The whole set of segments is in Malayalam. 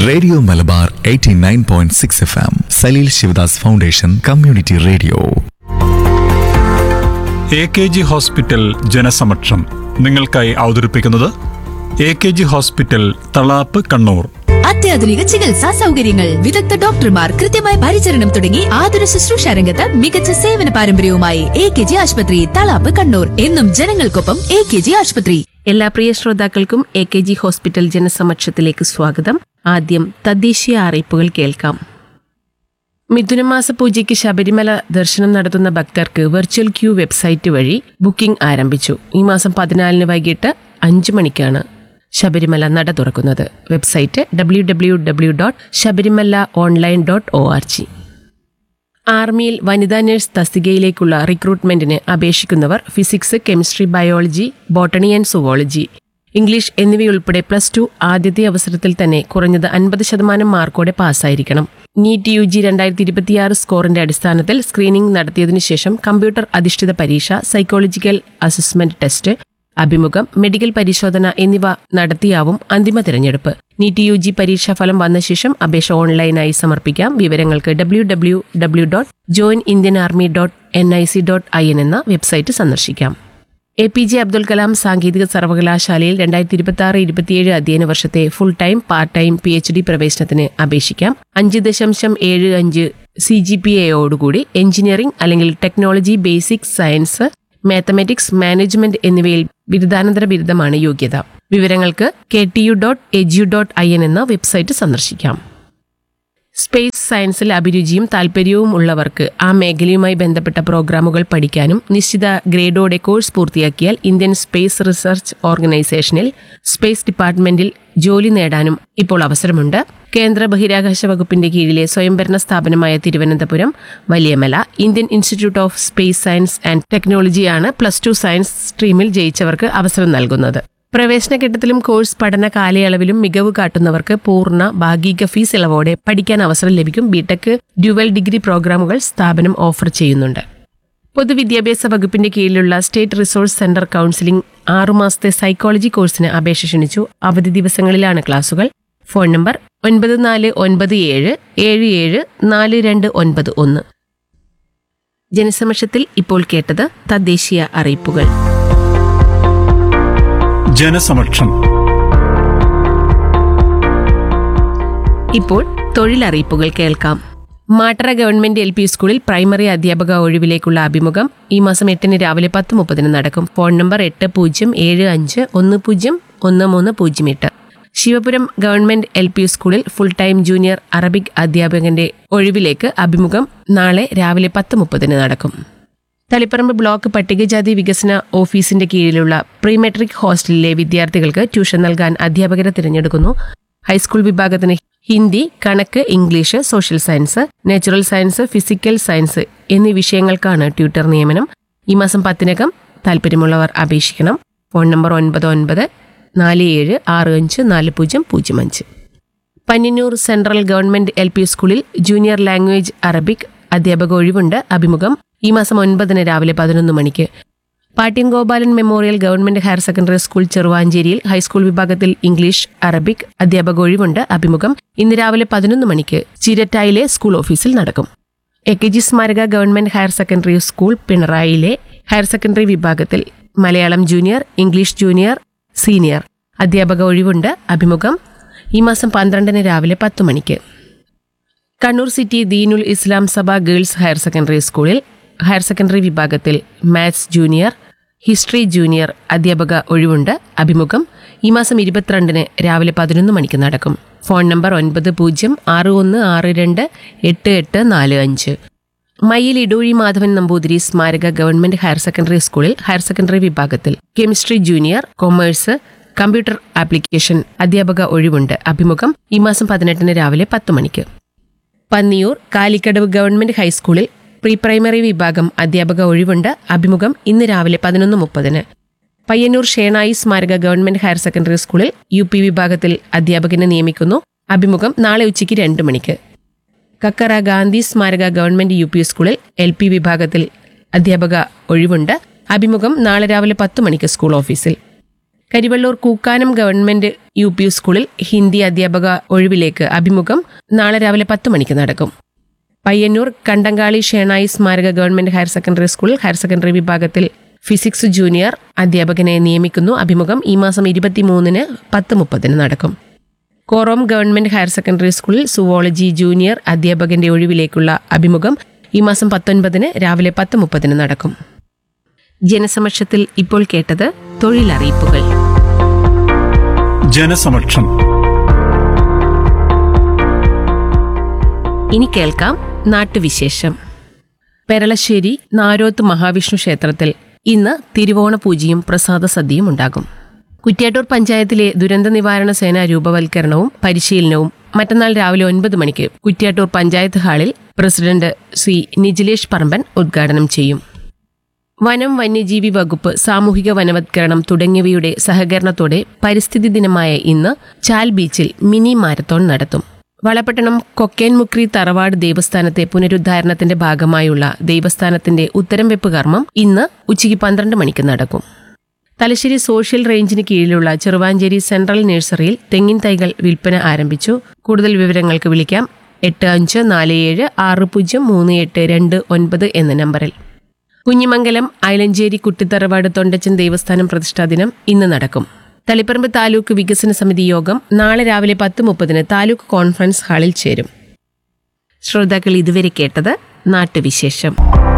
radio Malabar 89.6 F M Saleel Shivadas foundation community radio A K G hospital ജനസമക്ഷം നിങ്ങൾക്കായി അവതരിപ്പിക്കുന്നത് A K G hospital Thalap Kannur അത്യാധുനിക ചികിത്സാ സൗകര്യങ്ങൾ വിദഗ്ധ ഡോക്ടർമാർ കൃത്യമായ പരിചരണം തുടങ്ങി ആതുര ശുശ്രൂഷ രംഗത്ത് മികച്ച സേവന പാരമ്പര്യവുമായി എ കെ ജി ആശുപത്രി തളാപ്പ് കണ്ണൂർ എന്നും ജനങ്ങൾക്കൊപ്പം എ കെ ജി ആശുപത്രി എല്ലാ പ്രിയ ശ്രോതാക്കൾക്കും എ കെ ജി ഹോസ്പിറ്റൽ ജനസമക്ഷത്തിലേക്ക് സ്വാഗതം ആദ്യം തദ്ദേശീയ അറിയിപ്പുകൾ കേൾക്കാം മിഥുനമാസ പൂജയ്ക്ക് ശബരിമല ദർശനം നടത്തുന്ന ഭക്തർക്ക് വെർച്വൽ ക്യൂ വെബ്സൈറ്റ് വഴി ബുക്കിംഗ് ആരംഭിച്ചു ഈ മാസം പതിനാലിന് വൈകിട്ട് അഞ്ച് മണിക്കാണ് ശബരിമല നട തുറക്കുന്നത് website W W W dot Sabarimala online dot O R G ആർമിയിൽ വനിതാ നഴ്സ് തസ്തികയിലേക്കുള്ള റിക്രൂട്ട്മെന്റിന് അപേക്ഷിക്കുന്നവർ physics chemistry biology botany and zoology English എന്നിവയുൾപ്പെടെ പ്ലസ് ടു ആദ്യത്തെ അവസരത്തിൽ തന്നെ കുറഞ്ഞത് അൻപത് ശതമാനം മാർക്കോടെ പാസ്സായിരിക്കണം നീറ്റ് യു ജി രണ്ടായിരത്തി ഇരുപത്തിയാറ് സ്കോറിന്റെ അടിസ്ഥാനത്തിൽ സ്ക്രീനിംഗ് നടത്തിയതിനു ശേഷം കമ്പ്യൂട്ടർ അധിഷ്ഠിത പരീക്ഷ സൈക്കോളജിക്കൽ അസസ്മെന്റ് ടെസ്റ്റ് അഭിമുഖം മെഡിക്കൽ പരിശോധന എന്നിവ നടത്തിയാവും അന്തിമ തിരഞ്ഞെടുപ്പ് നീറ്റ് യു ജി പരീക്ഷാഫലം വന്ന ശേഷം അപേക്ഷ ഓൺലൈനായി സമർപ്പിക്കാം വിവരങ്ങൾക്ക് W W W dot join Indian army dot N I C dot I N എന്ന വെബ്സൈറ്റ് സന്ദർശിക്കാം A P J Abdul Kalam സാങ്കേതിക സർവകലാശാലയിൽ രണ്ടായിരത്തി ഇരുപത്തി ആറ് ഇരുപത്തിയേഴ് അധ്യയന വർഷത്തെ full time part time P H D പ്രവേശനത്തിന് അപേക്ഷിക്കാം അഞ്ച് ദശാംശം ഏഴ് അഞ്ച് സി ജി പി എയോടുകൂടി എഞ്ചിനീയറിംഗ് അല്ലെങ്കിൽ technology basic science mathematics management എന്നിവയിൽ ബിരുദാനന്തര ബിരുദമാണ് യോഗ്യത വിവരങ്ങൾക്ക് K T U dot edu dot I N എന്ന വെബ്സൈറ്റ് സന്ദർശിക്കാം സ്പേസ് സയൻസിൽ അഭിരുചിയും താല്പര്യവും ഉള്ളവർക്ക് ആ മേഖലയുമായി ബന്ധപ്പെട്ട പ്രോഗ്രാമുകൾ പഠിക്കാനും നിശ്ചിത ഗ്രേഡോടെ കോഴ്സ് പൂർത്തിയാക്കിയാൽ ഇന്ത്യൻ സ്പേസ് റിസർച്ച് ഓർഗനൈസേഷനിൽ സ്പേസ് ഡിപ്പാർട്ട്മെന്റിൽ ജോലി നേടാനും ഇപ്പോൾ അവസരമുണ്ട് കേന്ദ്ര ബഹിരാകാശ വകുപ്പിന്റെ കീഴിലെ സ്വയംഭരണ സ്ഥാപനമായ Thiruvananthapuram Valiyamala Indian institute of space science and ടെക്നോളജിയാണ് പ്ലസ് ടു സയൻസ് സ്ട്രീമിൽ ജയിച്ചവർക്ക് അവസരം നൽകുന്നത് പ്രവേശന ഘട്ടത്തിലും കോഴ്സ് പഠന കാലയളവിലും മികവ് കാട്ടുന്നവർക്ക് പൂർണ്ണ ഭാഗിക ഫീസ് ഇളവോടെ പഠിക്കാൻ അവസരം ലഭിക്കും ബിടെക് ഡ്യുവൽ ഡിഗ്രി പ്രോഗ്രാമുകൾ സ്ഥാപനം ഓഫർ ചെയ്യുന്നുണ്ട് പൊതുവിദ്യാഭ്യാസ വകുപ്പിന്റെ കീഴിലുള്ള സ്റ്റേറ്റ് റിസോഴ്സ് സെന്റർ കൌൺസിലിംഗ് ആറുമാസത്തെ സൈക്കോളജി കോഴ്സിന് അപേക്ഷ ക്ഷണിച്ചു അവധി ദിവസങ്ങളിലാണ് ക്ലാസുകൾ ഫോൺ നമ്പർ ഒൻപത് നാല് ഒൻപത് ഏഴ് ഏഴ് ഏഴ് നാല് രണ്ട് ഒൻപത് ഒന്ന് ജനസമക്ഷത്തിൽ ഇപ്പോൾ കേട്ടത് തദ്ദേശീയ അറിയിപ്പുകൾ ജനസമക്ഷം ഇപ്പോൾ തൊഴിലറിയിപ്പുകൾ കേൾക്കാം മാട്ടറ ഗവൺമെന്റ് എൽ പി സ്കൂളിൽ പ്രൈമറി അധ്യാപക ഒഴിവിലേക്കുള്ള അഭിമുഖം ഈ മാസം എട്ടിന് രാവിലെ പത്ത് മുപ്പതിന് നടക്കും ഫോൺ നമ്പർ എട്ട് പൂജ്യം ഏഴ് അഞ്ച് ഒന്ന് പൂജ്യം ഒന്ന് മൂന്ന് പൂജ്യം എട്ട് ശിവപുരം ഗവൺമെന്റ് എൽ പി സ്കൂളിൽ ഫുൾ ടൈം ജൂനിയർ അറബിക് അധ്യാപകന്റെ ഒഴിവിലേക്ക് അഭിമുഖം നാളെ രാവിലെ പത്ത് മുപ്പതിന് നടക്കും തളിപ്പറമ്പ് ബ്ലോക്ക് പട്ടികജാതി വികസന ഓഫീസിന്റെ കീഴിലുള്ള പ്രീ മെട്രിക് ഹോസ്റ്റലിലെ വിദ്യാർത്ഥികൾക്ക് ട്യൂഷൻ നൽകാൻ അധ്യാപകരെ തിരഞ്ഞെടുക്കുന്നു ഹൈസ്കൂൾ വിഭാഗത്തിന് ഹിന്ദി കണക്ക് English social science natural science physical science എന്നീ വിഷയങ്ങൾക്കാണ് ട്യൂട്ടർ നിയമനം ഈ മാസം പത്തിനകം താല്പര്യമുള്ളവർ അപേക്ഷിക്കണം ഫോൺ നമ്പർ ഒൻപത് ഒൻപത് നാല് ഏഴ് ആറ് അഞ്ച് നാല് പൂജ്യം പൂജ്യം അഞ്ച് Panninnur central government L P സ്കൂളിൽ ജൂനിയർ ലാംഗ്വേജ് അറബിക് അധ്യാപക ഒഴിവുണ്ട് അഭിമുഖം ഈ മാസം ഒൻപതിന് രാവിലെ പതിനൊന്ന് മണിക്ക് Patyam Gopalan memorial government higher secondary school ചെറുവാഞ്ചേരിയിൽ ഹൈസ്കൂൾ വിഭാഗത്തിൽ ഇംഗ്ലീഷ് അറബിക് അധ്യാപക ഒഴിവുണ്ട് അഭിമുഖം ഇന്ന് രാവിലെ പതിനൊന്ന് മണിക്ക് ചിരറ്റായിലെ സ്കൂൾ ഓഫീസിൽ നടക്കും എ കെ ജി സ്മാരക ഗവൺമെന്റ് ഹയർ സെക്കൻഡറി സ്കൂൾ പിണറായിലെ ഹയർ സെക്കൻഡറി വിഭാഗത്തിൽ Malayalam junior English junior senior അധ്യാപക ഒഴിവുണ്ട് അഭിമുഖം ഈ മാസം പന്ത്രണ്ടിന് രാവിലെ പത്ത് മണിക്ക് Kannur city Deenul Islam Sabha girls higher secondary സ്കൂളിൽ ഹയർ സെക്കൻഡറി വിഭാഗത്തിൽ മാത്സ് ജൂനിയർ ഹിസ്റ്ററി ജൂനിയർ അധ്യാപക ഒഴിവുണ്ട് അഭിമുഖം ഈ മാസം ഇരുപത്തിരണ്ടിന് രാവിലെ പതിനൊന്ന് മണിക്ക് നടക്കും ഫോൺ നമ്പർ ഒൻപത് പൂജ്യം ആറ് ഒന്ന് ആറ് രണ്ട് എട്ട് എട്ട് നാല് അഞ്ച് മയ്യിൽ ഇടൂഴി മാധവൻ നമ്പൂതിരി സ്മാരക ഗവൺമെന്റ് ഹയർ സെക്കൻഡറി സ്കൂളിൽ ഹയർ സെക്കൻഡറി വിഭാഗത്തിൽ chemistry junior commerce computer application അധ്യാപക ഒഴിവുണ്ട് അഭിമുഖം ഈ മാസം പതിനെട്ടിന് രാവിലെ പത്ത് മണിക്ക് പന്നിയൂർ കാലിക്കടവ് ഗവൺമെന്റ് ഹൈസ്കൂളിൽ പ്രീ പ്രൈമറി വിഭാഗം അധ്യാപക ഒഴിവുണ്ട് അഭിമുഖം ഇന്ന് രാവിലെ പതിനൊന്ന് മുപ്പതിന് പയ്യന്നൂർ ഷേണായി സ്മാരക ഗവൺമെന്റ് ഹയർ സെക്കൻഡറി സ്കൂളിൽ യു പി വിഭാഗത്തിൽ അധ്യാപകനെ നിയമിക്കുന്നു അഭിമുഖം നാളെ ഉച്ചയ്ക്ക് രണ്ട് മണിക്ക് കക്കറ ഗാന്ധി സ്മാരക ഗവൺമെന്റ് യു പി സ്കൂളിൽ എൽ പി വിഭാഗത്തിൽ അധ്യാപക ഒഴിവുണ്ട് അഭിമുഖം നാളെ രാവിലെ പത്ത് മണിക്ക് സ്കൂൾ ഓഫീസിൽ Karivellur Kookkanam government U P സ്കൂളിൽ ഹിന്ദി അധ്യാപക ഒഴിവിലേക്ക് അഭിമുഖം നാളെ രാവിലെ പത്ത് മണിക്ക് നടക്കും പയ്യന്നൂർ കണ്ടങ്കാളി ഷേണായി സ്മാരക ഗവൺമെന്റ് ഹയർ സെക്കൻഡറി സ്കൂളിൽ ഹയർ സെക്കൻഡറി വിഭാഗത്തിൽ ഫിസിക്സ് ജൂനിയർ അധ്യാപകനെ നിയമിക്കുന്നു അഭിമുഖം ഈ മാസം ഇരുപത്തിമൂന്നിന് പത്ത് മുപ്പതിന് നടക്കും കോറോം ഗവൺമെന്റ് ഹയർ സെക്കൻഡറി സ്കൂളിൽ സുവോളജി ജൂനിയർ അധ്യാപകന്റെ ഒഴിവിലേക്കുള്ള അഭിമുഖം ഈ മാസം പത്തൊൻപതിന് രാവിലെ പത്ത് മുപ്പതിന് നടക്കും ജനസമക്ഷത്തിൽ ഇപ്പോൾ കേട്ടത് തൊഴിലറിയിപ്പുകൾ ജനസമക്ഷം ഇനി കേൾക്കാം നാട്ടുവിശേഷം പെരളശ്ശേരി നാരോത്ത് മഹാവിഷ്ണു ക്ഷേത്രത്തിൽ ഇന്ന് തിരുവോണ പൂജയും പ്രസാദ സദ്യയും ഉണ്ടാകും കുറ്റ്യാട്ടൂർ പഞ്ചായത്തിലെ ദുരന്ത നിവാരണ സേന രൂപവൽക്കരണവും പരിശീലനവും മറ്റന്നാൾ രാവിലെ ഒൻപത് മണിക്ക് കുറ്റ്യാട്ടൂർ പഞ്ചായത്ത് ഹാളിൽ പ്രസിഡന്റ് ശ്രീ നിജിലേഷ് പറമ്പൻ ഉദ്ഘാടനം ചെയ്യും വനം വന്യജീവി വകുപ്പ് സാമൂഹിക വനവത്കരണം തുടങ്ങിയവയുടെ സഹകരണത്തോടെ പരിസ്ഥിതി ദിനമായ ഇന്ന് ചാൽ ബീച്ചിൽ മിനി മാരത്തോൺ നടത്തും വളപട്ടണം കൊക്കേൻമുക്രി തറവാട് ദേവസ്ഥാനത്തെ പുനരുദ്ധാരണത്തിന്റെ ഭാഗമായുള്ള ദേവസ്ഥാനത്തിന്റെ ഉത്തരം വെപ്പ് കർമ്മം ഇന്ന് ഉച്ചയ്ക്ക് പന്ത്രണ്ട് മണിക്ക് നടക്കും തലശ്ശേരി സോഷ്യൽ റേഞ്ചിന് കീഴിലുള്ള ചെറുവാഞ്ചേരി സെൻട്രൽ നഴ്സറിയിൽ തെങ്ങിൻ തൈകൾ വിൽപ്പന ആരംഭിച്ചു കൂടുതൽ വിവരങ്ങൾക്ക് വിളിക്കാം എട്ട് അഞ്ച് നാല് ഏഴ് ആറ് പൂജ്യം മൂന്ന് എട്ട് രണ്ട് ഒൻപത് എന്ന നമ്പറിൽ കുഞ്ഞിമംഗലം ഐലഞ്ചേരി കുട്ടിത്തറവാട് തൊണ്ടച്ചൻ ദേവസ്ഥാനം പ്രതിഷ്ഠാ ദിനം ഇന്ന് നടക്കും തളിപ്പറമ്പ് താലൂക്ക് വികസന സമിതി യോഗം നാളെ രാവിലെ പത്ത് മുപ്പതിന് താലൂക്ക് കോൺഫറൻസ് ഹാളിൽ ചേരും ശ്രോതാക്കൾ ഇതുവരെ കേട്ടത് നാട്ടുവിശേഷം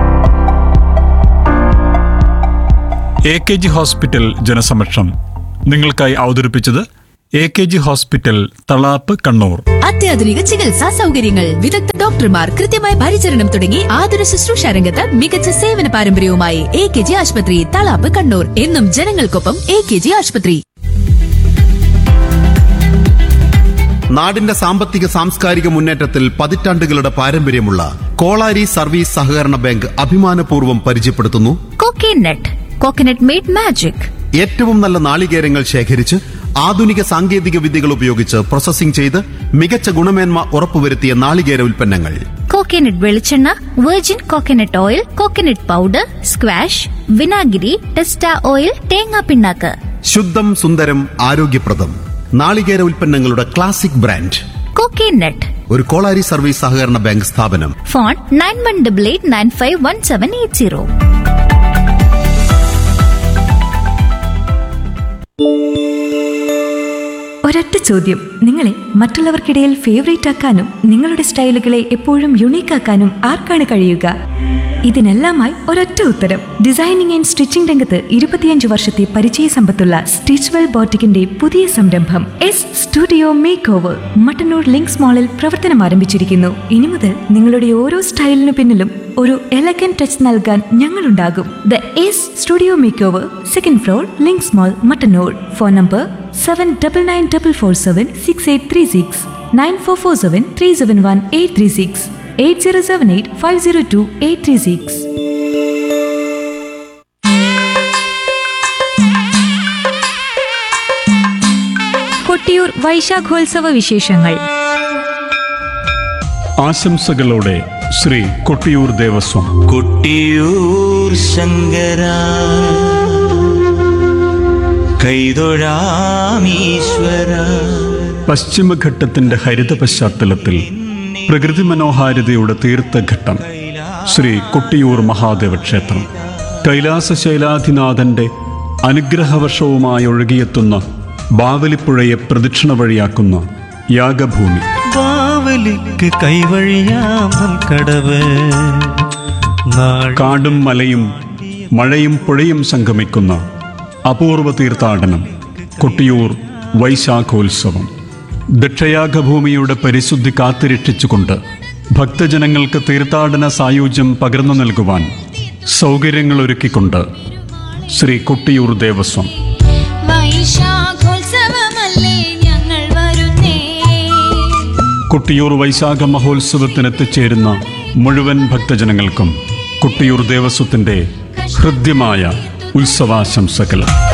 എ കെ ജി ഹോസ്പിറ്റൽ ജനസമക്ഷം നിങ്ങൾക്കായി അവതരിപ്പിച്ചത് A K G hospital Thalap Kannur അത്യാധുനിക ചികിത്സാ സൗകര്യങ്ങൾ വിദഗ്ധ ഡോക്ടർമാർ കൃത്യമായ പരിചരണം തുടങ്ങി ആതുര ശുശ്രൂഷ രംഗത്ത് മികച്ച സേവന പാരമ്പര്യവുമായി എ കെ ജി ആശുപത്രി തളാപ്പ് കണ്ണൂർ എന്നും ജനങ്ങൾക്കൊപ്പം എ കെ ജി ആശുപത്രി നാടിന്റെ സാമ്പത്തിക സാംസ്കാരിക മുന്നേറ്റത്തിൽ പതിറ്റാണ്ടുകളുടെ പാരമ്പര്യമുള്ള കോളാരി സർവീസ് സഹകരണ ബാങ്ക് അഭിമാനപൂർവ്വം പരിചയപ്പെടുത്തുന്നു കോക്കനട്ട് കോക്കനട്ട് മെയ്ഡ് മാജിക് ഏറ്റവും നല്ല നാളികേരങ്ങൾ ശേഖരിച്ച് ആധുനിക സാങ്കേതിക വിദ്യകൾ ഉപയോഗിച്ച് പ്രോസസ്സിംഗ് ചെയ്ത് മികച്ച ഗുണമേന്മ ഉറപ്പുവരുത്തിയ നാളികേര ഉൽപ്പന്നങ്ങൾ കോക്കനട്ട് വെളിച്ചെണ്ണ virgin coconut oil coconut powder squash വിനാഗിരി ടെസ്റ്റ ഓയിൽ തേങ്ങാ പിണ്ണാക്ക് ശുദ്ധം സുന്ദരം ആരോഗ്യപ്രദം നാളികേര ഉൽപ്പന്നങ്ങളുടെ ക്ലാസിക് ബ്രാൻഡ് കോക്കനട്ട് ഒരു കോളാരി സർവീസ് സഹകരണ ബാങ്ക് സ്ഥാപനം phone nine one double eight nine five one seven eight zero ഒരൊറ്റ ചോദ്യം നിങ്ങളെ മറ്റുള്ളവർക്കിടയിൽ ഫേവറേറ്റ് ആക്കാനും നിങ്ങളുടെ സ്റ്റൈലുകളെ എപ്പോഴും യുണീക്ക് ആക്കാനും ആർക്കാണ് കഴിയുക ഇതിനെല്ലാമായി ഒരൊറ്റ ഉത്തരം ഡിസൈനിങ് ആൻഡ് സ്റ്റിച്ചിംഗ് രംഗത്ത് ഇരുപത്തിയഞ്ച് വർഷത്തെ പരിചയ സമ്പത്തുള്ള സ്റ്റിച്ച്വെൽ ബോട്ടിക്കിന്റെ പുതിയ സംരംഭം S studio makeover Mattannur Links മാളിൽ പ്രവർത്തനം ആരംഭിച്ചിരിക്കുന്നു ഇനി മുതൽ നിങ്ങളുടെ ഓരോ സ്റ്റൈലിനു പിന്നിലും ഒരു എലഗൻ ടച്ച് നൽകാൻ ഞങ്ങളുണ്ടാകും the S studio makeover second floor Links mall Mattannur phone number seven double nine double four seven six eight three six nine four four seven three seven one eight three six eight zero seven eight five zero two eight three six Kottiyoor വൈശാഖോത്സവ വിശേഷങ്ങൾ ആശംസകളോടെ ശ്രീ കൊട്ടിയൂർ ദേവസ്വം കൊട്ടിയൂർ ശങ്കര കൈതൊഴാമീശ്വര പശ്ചിമഘട്ടത്തിന്റെ ഹരിത പശ്ചാത്തലത്തിൽ പ്രകൃതി മനോഹാരിതയുടെ തീർത്ഥഘട്ടം ശ്രീ കൊട്ടിയൂർ മഹാദേവ ക്ഷേത്രം കൈലാസശൈലാധിനാഥന്റെ അനുഗ്രഹവർഷവുമായി ഒഴുകിയെത്തുന്ന ബാവലിപ്പുഴയെ പ്രദക്ഷിണ വഴിയാക്കുന്ന യാഗഭൂമി ബാവലിക്ക് കൈവഴിയാം കടവ് നാൾ കാടും മലയും മഴയും പുഴയും സംഗമിക്കുന്ന അപൂർവ തീർത്ഥാടനം കൊട്ടിയൂർ വൈശാഖോത്സവം ദക്ഷയാഗഭൂമിയുടെ പരിശുദ്ധി കാത്തുരക്ഷിച്ചുകൊണ്ട് ഭക്തജനങ്ങൾക്ക് തീർത്ഥാടന സായുജ്യം പകർന്നു നൽകുവാൻ സൗകര്യങ്ങളൊരുക്കിക്കൊണ്ട് ശ്രീ കൊട്ടിയൂർ ദേവസ്വം വൈശാഖോത്സവമല്ലേ ഞങ്ങൾ വരുന്നേ കൊട്ടിയൂർ വൈശാഖ മഹോത്സവത്തിന് എത്തിച്ചേരുന്ന മുഴുവൻ ഭക്തജനങ്ങൾക്കും കൊട്ടിയൂർ ദേവസ്വത്തിൻ്റെ ഹൃദ്യമായ ഉത്സവാശംസകൾ